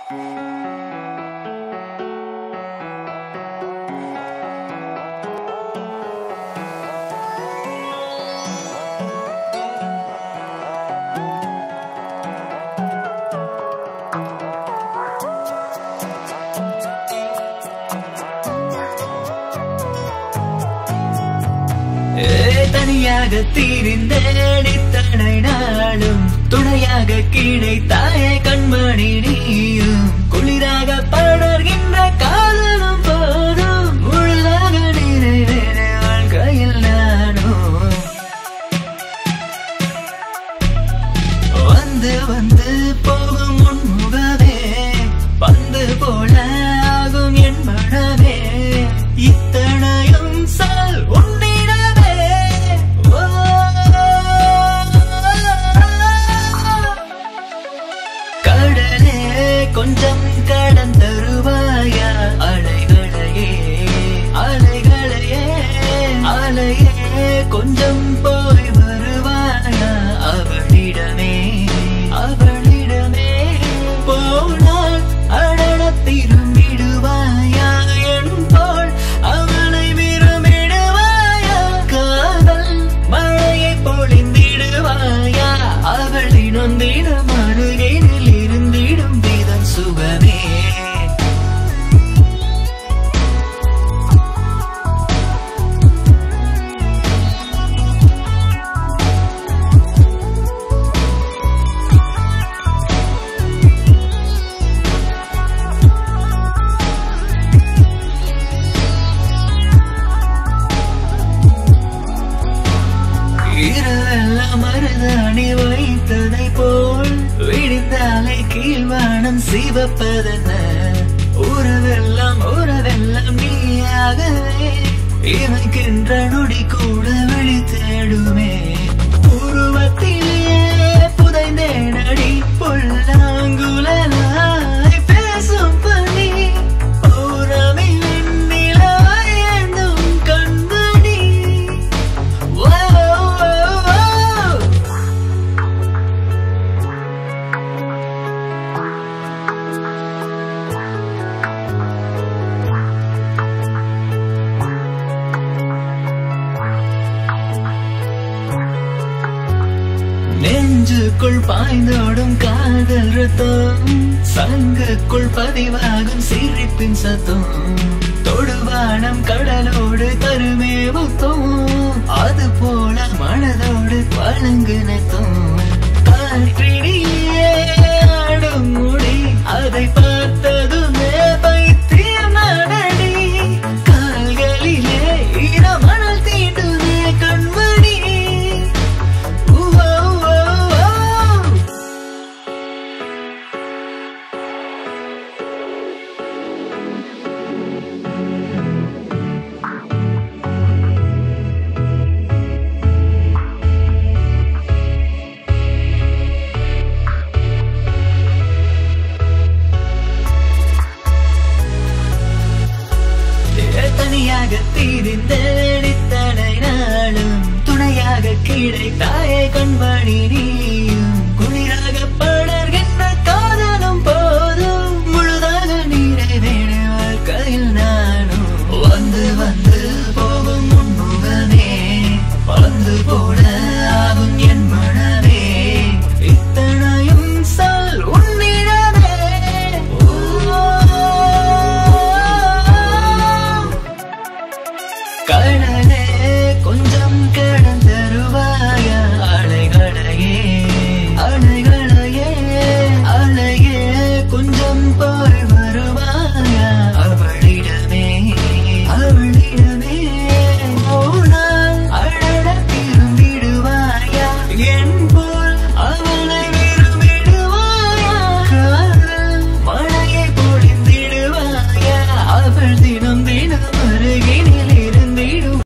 ஏ, தனியாக தீரிந்தேன் இத்தனை நாளும் துணையாக கிடைத்தாயே கண்மணி நீயும் குளிராக படர்கின்ற காதலும் போதும் முழுதாக நிறைவேற வாழ்க்கையில் நானும் வந்து வந்து போகும் உன்முகமே பந்து போல ஆகும் என் மனமே இத்தனையும் சால் உன்னிடமே ஓ. கடலே கொஞ்சம் கடன் தருவாயா அலைகளையே அலைகளையே அலையே கொஞ்சம் போய் வருவாயா அவளிடமே அவளிடமே போனால் அடட திரும்பிடுவாயா என் போல் அவளை விரும்பிடுவாயா காதல் மழையை பொழிந்திடுவாயா அவளின் ஒன்றிடம் அருகினில் இருந்திடும் விதம் சுகமே இரவெல்லாம் மருதாணி வைத்ததை போல் விடிந்தாலை கீழ்வானம் சிவப்பதென்ன உறவெல்லாம் உறவெல்லாம் நீயாகவே இமைக்கின்ற நொடி கூட விழி தேடுமே உருவத்திலே புதைந்தேனடி புல்லாங்குழலாய் பேசும் பனி பௌர்ணமி வெண்ணிலாய் எண்ணும் கண்மணி Whoa, whoa, whoa. நெஞ்சுக்குள் பாய்ந்தோடும் காதல் ரத்தம் சங்குக்குள் பதிவாகும் சிரிப்பின் சத்தம் தொடுவானம் கடலோடு கருமே முத்தம் அது போல மனதோடு பழங்கு நத்தம் காற்றினிலே